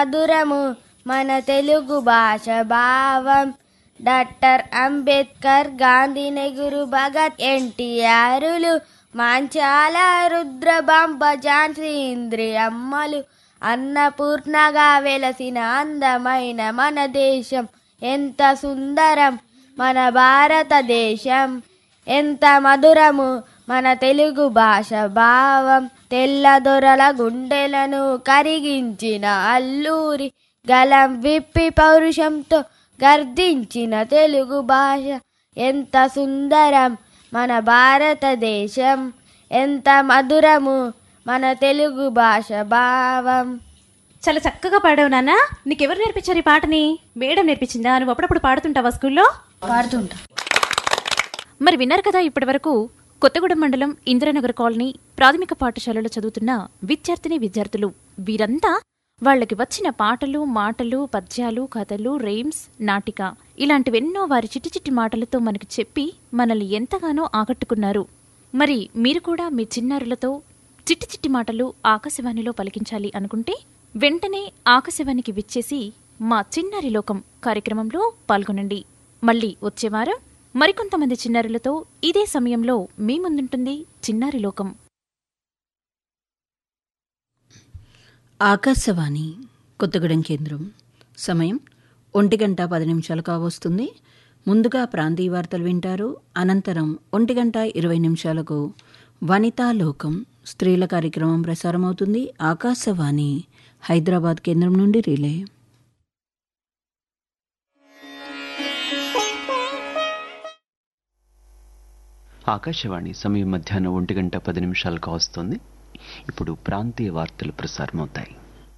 మధురము మన తెలుగు భాష భావం డాక్టర్ అంబేద్కర్ గాంధీ నెహ్రూ భగత్ ఎన్టీఆర్లు మాంచాల రుద్రబాంబ ఝాన్సీ ఇంద్రి అమ్మలు అన్నపూర్ణగా వెలసిన అందమైన మన దేశం ఎంత సుందరం మన భారతదేశం ఎంత మధురము మన తెలుగు భాష భావం తెల్లదొరల గుండెలను కరిగించిన అల్లూరి గలం విప్పి పౌరుషంతో గర్దించిన తెలుగు భాష ఎంత సుందరం మన భారతదేశం ఎంత మధురము మన తెలుగు భాష భావం చాలా చక్కగా పాడావు నాన్న నీకెవరు నేర్పించారు ఈ పాటని మేడం నేర్పించిందా నువ్వు అప్పుడప్పుడు పాడుతుంటావా స్కూల్లో పాడుతుంటా మరి విన్నారు కదా ఇప్పటి వరకు కొత్తగూడెం మండలం ఇందిరానగర్ కాలనీ ప్రాథమిక పాఠశాలలో చదువుతున్న విద్యార్థిని విద్యార్థులు వీరంతా వాళ్ళకి వచ్చిన పాటలు మాటలు పద్యాలు కథలు రేమ్స్ నాటిక ఇలాంటివెన్నో వారి చిట్టి చిట్టి మాటలతో మనకి చెప్పి మనల్ని ఎంతగానో ఆకట్టుకున్నారు మరి మీరు కూడా మీ చిన్నారులతో చిట్టి చిట్టి మాటలు ఆకాశవాణిలో పలికించాలి అనుకుంటే వెంటనే ఆకాశవాణికి విచ్చేసి మా చిన్నారి లోకం కార్యక్రమంలో పాల్గొనండి మళ్ళీ వచ్చే వారం మరికొంతమంది చిన్నారులతో ఇదే సమయంలో మీ ముందుంటుంది చిన్నారి లోకం ఆకాశవాణి కొత్తగూడెం కేంద్రం సమయం ఒంటి గంట పది నిమిషాలు కావస్తుంది ముందుగా ప్రాంతీయ వార్తలు వింటారు అనంతరం ఒంటి గంట ఇరవై నిమిషాలకు వనితా లోకం స్త్రీల కార్యక్రమం ప్రసారమవుతుంది ఆకాశవాణి హైదరాబాద్ కేంద్రం నుండి రిలే ఆకాశవాణి సమయం మధ్యాహ్నం ఒంటి గంట పది నిమిషాలు కావస్తుంది ఇప్పుడు ప్రాంతీయ వార్తలు ప్రసారమవుతాయి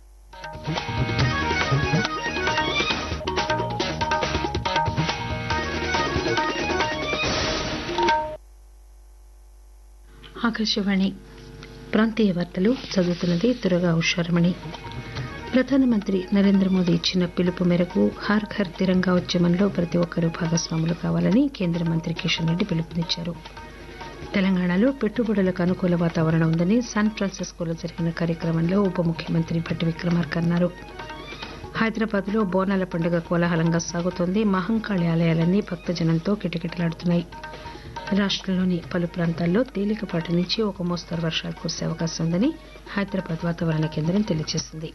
ఆకాశవాణి ప్రాంతీయ వార్తలు చదువుతున్నది దురగా ఉషారమణి ప్రధానమంత్రి నరేంద్ర మోదీ ఇచ్చిన పిలుపు మేరకు హర్ ఘర్ తిరంగా ఉద్యమంలో ప్రతి ఒక్కరూ భాగస్వాములు కావాలని కేంద్ర మంత్రి కిషన్ రెడ్డి పిలుపునిచ్చారు తెలంగాణలో పెట్టుబడులకు అనుకూల వాతావరణం ఉందని శాన్ ఫ్రాన్సిస్కోలో జరిగిన కార్యక్రమంలో ఉప ముఖ్యమంత్రి భట్టి విక్రమార్క అన్నారు హైదరాబాద్ లో బోనాల పండుగ కోలాహలంగా సాగుతోంది మహంకాళి ఆలయాలన్నీ భక్తజనంతో కిటకిటలాడుతున్నాయి రాష్ట్రంలోని పలు ప్రాంతాల్లో తేలికపాటి నుంచి ఒక మోస్తరు వర్షాలు కురిసే అవకాశం ఉందని హైదరాబాద్ వాతావరణ కేంద్రం తెలియజేసింది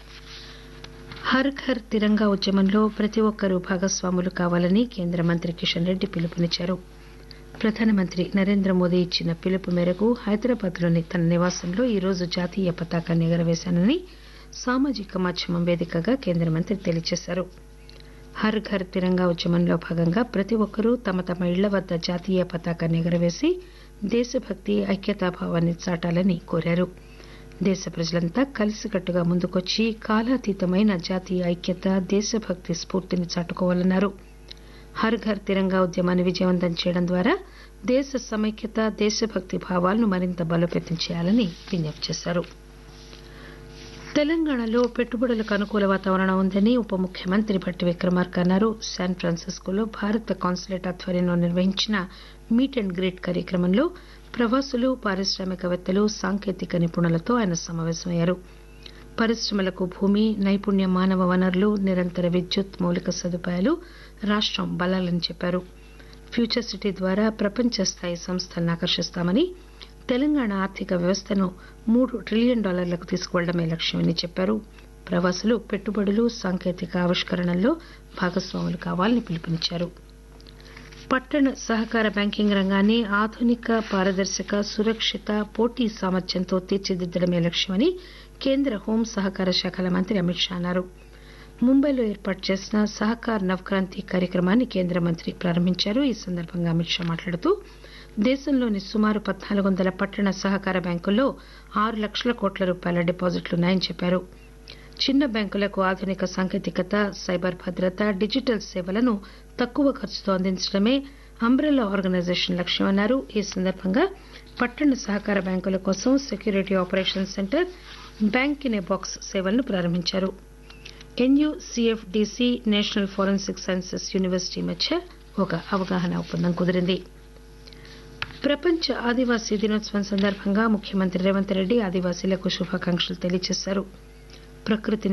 హర్ ఘర్ తిరంగా ఉద్యమంలో ప్రతి ఒక్కరూ భాగస్వాములు కావాలని కేంద్ర మంత్రి కిషన్ రెడ్డి పిలుపునిచ్చారు ప్రధానమంత్రి నరేంద్ర మోదీ ఇచ్చిన పిలుపు మేరకు హైదరాబాద్లోని తన నివాసంలో ఈరోజు జాతీయ పతాకాన్ని ఎగరవేశానని సామాజిక మాధ్యమం వేదికగా కేంద్ర మంత్రి తెలియజేశారు హర్ ఘర్ తిరంగా ఉద్యమంలో భాగంగా ప్రతి ఒక్కరూ తమ తమ ఇళ్ల వద్ద జాతీయ పతాకాన్ని ఎగరవేసి దేశభక్తి ఐక్యతాభావాన్ని చాటాలని కోరారు దేశ ప్రజలంతా కలిసికట్టుగా ముందుకొచ్చి కాలాతీతమైన జాతీయ ఐక్యత దేశభక్తి స్ఫూర్తిని చాటుకోవాలన్నారు హర్ ఘర్ తిరంగా ఉద్యమాన్ని విజయవంతం చేయడం ద్వారా దేశ సమైక్యత దేశభక్తి భావాలను మరింత బలోపేతం చేయాలని విజ్ఞప్తి చేశారు తెలంగాణలో పెట్టుబడులకు అనుకూల వాతావరణం ఉందని ఉప ముఖ్యమంత్రి భట్టి విక్రమార్క అన్నారు శాన్ ఫ్రాన్సిస్కోలో భారత కాన్సులేట్ ఆధ్వర్యంలో నిర్వహించిన మీట్ అండ్ గ్రీట్ కార్యక్రమంలో ప్రవాసులు పారిశ్రామికవేత్తలు సాంకేతిక నిపుణులతో ఆయన సమావేశమయ్యారు పరిశ్రమలకు భూమి నైపుణ్య మానవ వనరులు నిరంతర విద్యుత్ మౌలిక సదుపాయాలు రాష్టం బలాలని చెప్పారు ఫ్యూచర్ సిటీ ద్వారా ప్రపంచ స్థాయి సంస్థలను ఆకర్షిస్తామని తెలంగాణ ఆర్థిక వ్యవస్థను మూడు ట్రిలియన్ డాలర్లకు తీసుకువెళ్లడమే లక్ష్యమని చెప్పారు ప్రవాసులు పెట్టుబడులు సాంకేతిక ఆవిష్కరణల్లో భాగస్వాములు కావాలని పిలుపునిచ్చారు పట్టణ సహకార బ్యాంకింగ్ రంగాన్ని ఆధునిక పారదర్శక సురక్షిత పోటీ సామర్థ్యంతో తీర్చిదిద్దడమే లక్ష్యమని కేంద్ర హోం సహకార శాఖల మంత్రి అమిత్ షా అన్నారు ముంబైలో ఏర్పాటు చేసిన సహకార్ నవక్రాంతి కార్యక్రమాన్ని కేంద్ర మంత్రి ప్రారంభించారు ఈ సందర్భంగా అమిత్ షా మాట్లాడుతూ దేశంలోని సుమారు పద్నాలుగు వందల పట్టణ సహకార బ్యాంకుల్లో ఆరు లక్షల కోట్ల రూపాయల డిపాజిట్లున్నాయని చెప్పారు చిన్న బ్యాంకులకు ఆధునిక సాంకేతికత సైబర్ భద్రత డిజిటల్ సేవలను తక్కువ ఖర్చుతో అందించడమే అంబ్రెల్లా ఆర్గనైజేషన్ లక్ష్యమన్నారు ఈ సందర్భంగా పట్టణ సహకార బ్యాంకుల కోసం security operation centre bank in a box సేవలను ప్రారంభించారు N U C F D C national forensic sciences university మధ్య ఒక అవగాహన ఒప్పందం కుదిరింది ప్రపంచ ఆదివాసీ దినోత్సవం సందర్భంగా ముఖ్యమంత్రి రేవంత్ రెడ్డి ఆదివాసీలకు శుభాకాంక్షలు తెలియజేశారు ప్రకృతిని